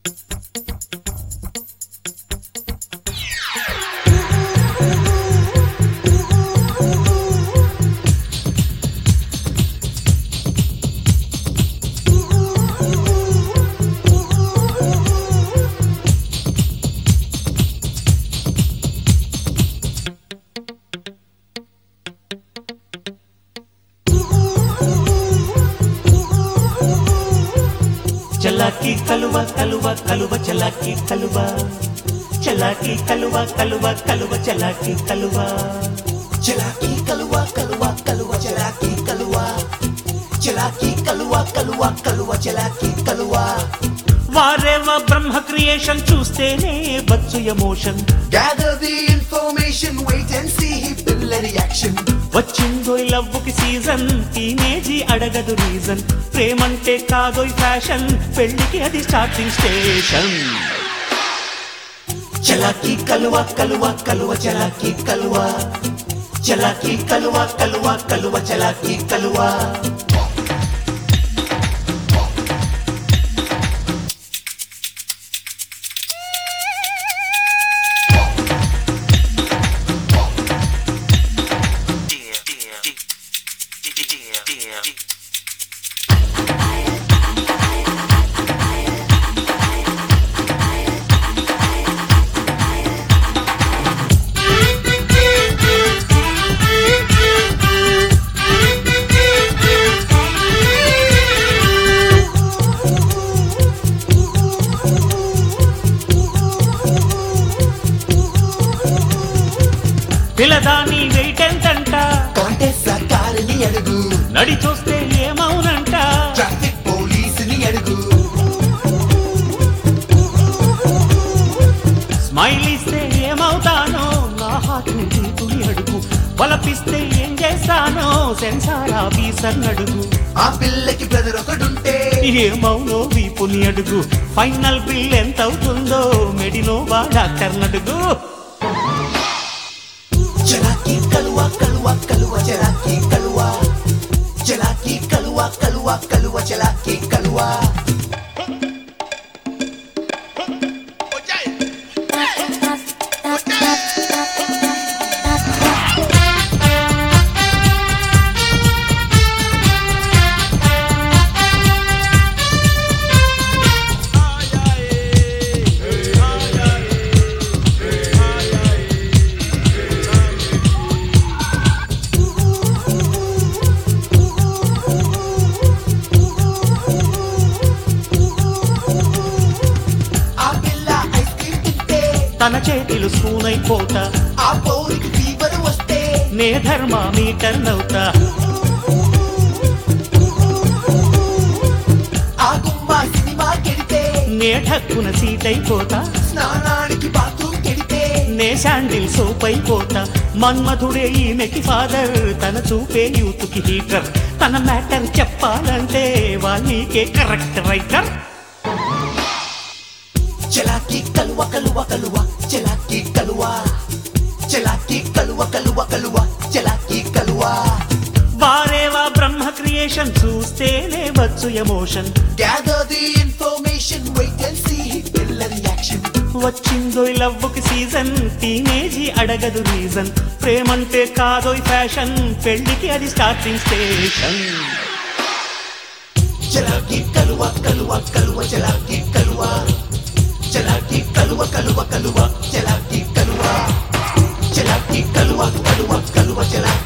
చలాకి కలువ కలువ కలువ చలాకి కలువ చలాకి కలువ కలువ కలువ చలాకి కలువ చలాకీ కలువ కలువ కలువ చలాకీ కలువ చలాకీ కలువ కలువ కలువ చలాకీ కలువ వారేవ బ్రహ్మ క్రియేషన్ చూస్తేనే వచ్చు emotion Gather the information, wait and see పిల్లరి యాక్షన్ వచ్చిందోయ్ లవ్వుకి సీజన్ టీనేజీ అడగదు రీజన్ ప్రేమంటే కాదోయ్ ఫ్యాషన్ పెళ్లికి అది స్టార్టింగ్ స్టేషన్ చలాకీ కలువ కలువ కలువ చలాకీ కలువ చలాకీ కలువ కలువ కలువ చలాకీ కలువ పిల్లదాని వెయిట్ ఎంతంట కాంటెస్సా కారుని అడుగు నడి చూస్తే ఏమవునంట ట్రాఫిక్ పోలీసుని అడుగు స్మైల్ ఇస్తే ఏమవుతానో నా హార్ట్ నీకుని అడుగు బలపిస్తే ఏం చేస్తానో సెన్సార్ ఆఫీసర్ అడుగు ఆ పిల్లకి బ్రదర్ ఒకడుంటే ఏమవునో వీపుని అడుగు ఫైనల్ బిల్ ఎంత అవుతుందో మెడినోవా డాక్టర్ అడుగు చలాకీ కలువ కలువ కలువ చలాకీ కలువ చలాకీ కలువ కలువ కలువ చలాకీ కలువ ఆ పిల్ల ఐస్ క్రీమ్ తింటే తన చేతిలో స్పూన్ అయిపోతా ఆ పౌరికి ఫీవర్ వస్తే నే థర్మామీటర్ నవ్వుతా ఆ గుమ్మ సినిమా కెడితే నే ఠక్కున సీట్ అయిపోతా స్నానానికి బాత్రూమ్ కెడితే నే శాండిల్ సోప్ అయిపోతా మన్మధుడే ఈమెకి ఫాదర్ తన చూపే యూత్కి హీటర్ తన మ్యాటర్ చెప్పాలంటే వాళ్ళకే కరెక్ట్ రైటర్ చలాకీ కలువ కలువ కలువ చలాకీ కలువ చలాకీ కలువ కలువ కలువ చలాకీ కలువ వారేవా బ్రహ్మ క్రియేషన్ చూస్తేనే వచ్చు emotion Gather the information, wait and see పిల్లరి యాక్షన్ వచ్చిందోయ్ లవ్వుకి సీజన్ టీనేజీ అడగదు రీజన్ ప్రేమంటే కాదోయ్ ఫ్యాషన్ పెళ్లికి అది స్టార్టింగ్ స్టేషన్ చలాకీ కలువ కలువ కలువ చలాకీ కలువ చలాకీ కలువ కలువ కలువ చలాకీ కలువ చలాకీ కలువ కలువ కలువ చలాకీ